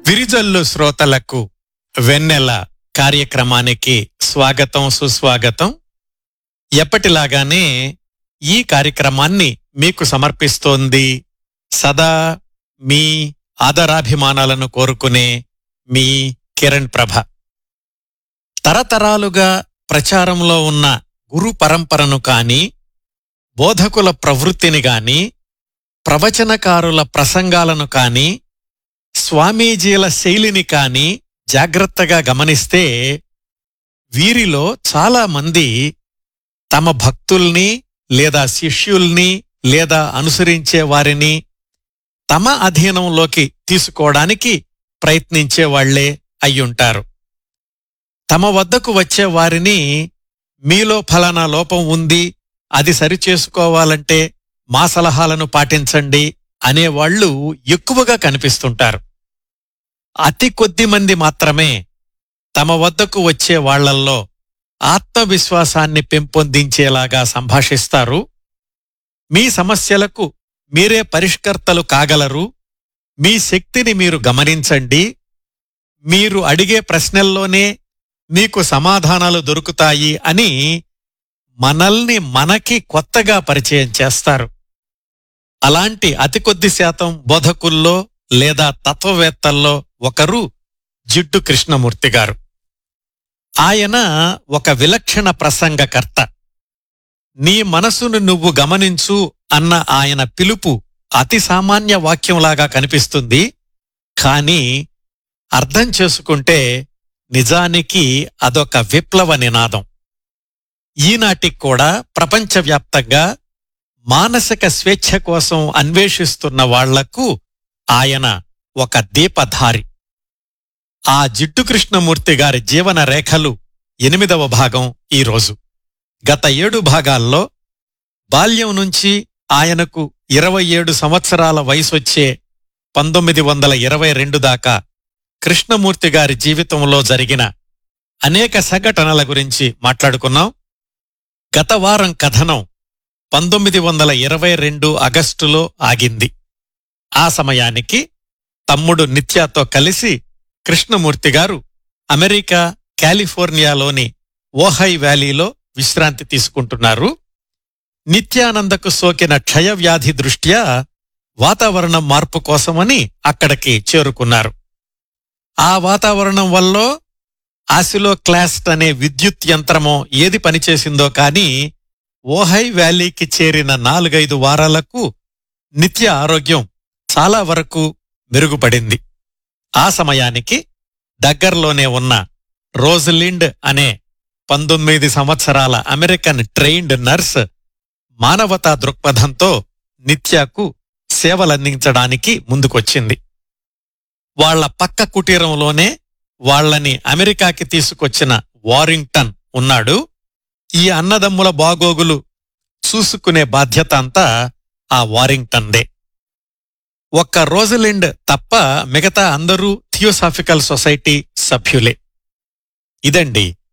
విరిజల్లు శ్రోతలకు వెన్నెల కార్యక్రమానికి స్వాగతం సుస్వాగతం ఎప్పటిలాగానే ఈ కార్యక్రమాన్ని మీకు సమర్పిస్తోంది సదా మీ ఆదరాభిమానాలను కోరుకునే మీ కిరణ్ ప్రభ తరతరాలుగా ప్రచారంలో ఉన్న గురు పరంపరను కాని బోధకుల ప్రవృత్తిని గాని ప్రవచనకారుల ప్రసంగాలను కాని స్వామీజీల శైలిని కాని జాగ్రత్తగా గమనిస్తే వీరిలో చాలా మంది తమ భక్తుల్ని లేదా శిష్యుల్ని లేదా అనుసరించే వారిని తమ అధీనంలోకి తీసుకోవడానికి ప్రయత్నించే వాళ్లే అయ్యుంటారు తమ వద్దకు వచ్చే వారిని మీలో ఫలానా లోపం ఉంది అది సరిచేసుకోవాలంటే మా సలహాలను పాటించండి అనేవాళ్లు ఎక్కువగా కనిపిస్తుంటారు అతి కొద్ది మంది మాత్రమే తమ వద్దకు వచ్చే వాళ్లల్లో ఆత్మవిశ్వాసాన్ని పెంపొందించేలాగా సంభాషిస్తారు మీ సమస్యలకు మీరే పరిష్కర్తలు కాగలరు మీ శక్తిని మీరు గమనించండి మీరు అడిగే ప్రశ్నల్లోనే మీకు సమాధానాలు దొరుకుతాయి అని మనల్ని మనకి కొత్తగా పరిచయం చేస్తారు అలాంటి అతి కొద్ది శాతం బోధకుల్లో లేదా తత్వవేత్తల్లో ఒకరు జిడ్డు కృష్ణమూర్తి గారు ఆయన ఒక విలక్షణ ప్రసంగకర్త నీ మనసును నువ్వు గమనించు అన్న ఆయన పిలుపు అతి సామాన్య వాక్యంలాగా కనిపిస్తుంది కాని అర్థం చేసుకుంటే నిజానికి అదొక విప్లవ నినాదం ఈనాటికి కూడా ప్రపంచవ్యాప్తంగా మానసిక స్వేచ్ఛ కోసం అన్వేషిస్తున్న వాళ్లకు ఆయన ఒక దీపధారి ఆ జిడ్డు కృష్ణమూర్తి గారి జీవన రేఖలు ఎనిమిదవ భాగం ఈరోజు గత ఏడు భాగాల్లో బాల్యం నుంచి ఆయనకు ఇరవై ఏడు సంవత్సరాల వయసొచ్చే పంతొమ్మిది వందల ఇరవై రెండు దాకా కృష్ణమూర్తి గారి జీవితంలో జరిగిన అనేక సంఘటనల గురించి మాట్లాడుకున్నాం గత వారం కథనం పంతొమ్మిది వందల ఇరవై రెండు ఆగస్టులో ఆగింది ఆ సమయానికి తమ్ముడు నిత్యాతో కలిసి కృష్ణమూర్తి గారు అమెరికా కాలిఫోర్నియాలోని ఓహై వ్యాలీలో విశ్రాంతి తీసుకుంటున్నారు నిత్యానందకు సోకిన క్షయవ్యాధి దృష్ట్యా వాతావరణం మార్పు కోసమని అక్కడికి చేరుకున్నారు ఆ వాతావరణం వల్ల ఆసిలో క్లాస్ట్ అనే విద్యుత్ యంత్రమో ఏది పనిచేసిందో కాని ఓహై వ్యాలీకి చేరిన నాలుగైదు వారాలకు నిత్య ఆరోగ్యం చాలా వరకు మెరుగుపడింది ఆ సమయానికి దగ్గర్లోనే ఉన్న రోజ్లిండ్ అనే పంతొమ్మిది సంవత్సరాల అమెరికన్ ట్రైన్డ్ నర్స్ మానవతా దృక్పథంతో నిత్యాకు సేవలందించడానికి ముందుకొచ్చింది వాళ్ల పక్క కుటీరంలోనే వాళ్ళని అమెరికాకి తీసుకొచ్చిన వారింగ్టన్ ఉన్నాడు ఈ అన్నదమ్ముల బాగోగులు చూసుకునే బాధ్యత అంతా ఆ వారింగ్టన్దే ఒక్క రోజలిండ్ తప్ప మిగతా అందరూ థియోసాఫికల్ సొసైటీ సభ్యులే ఇదండి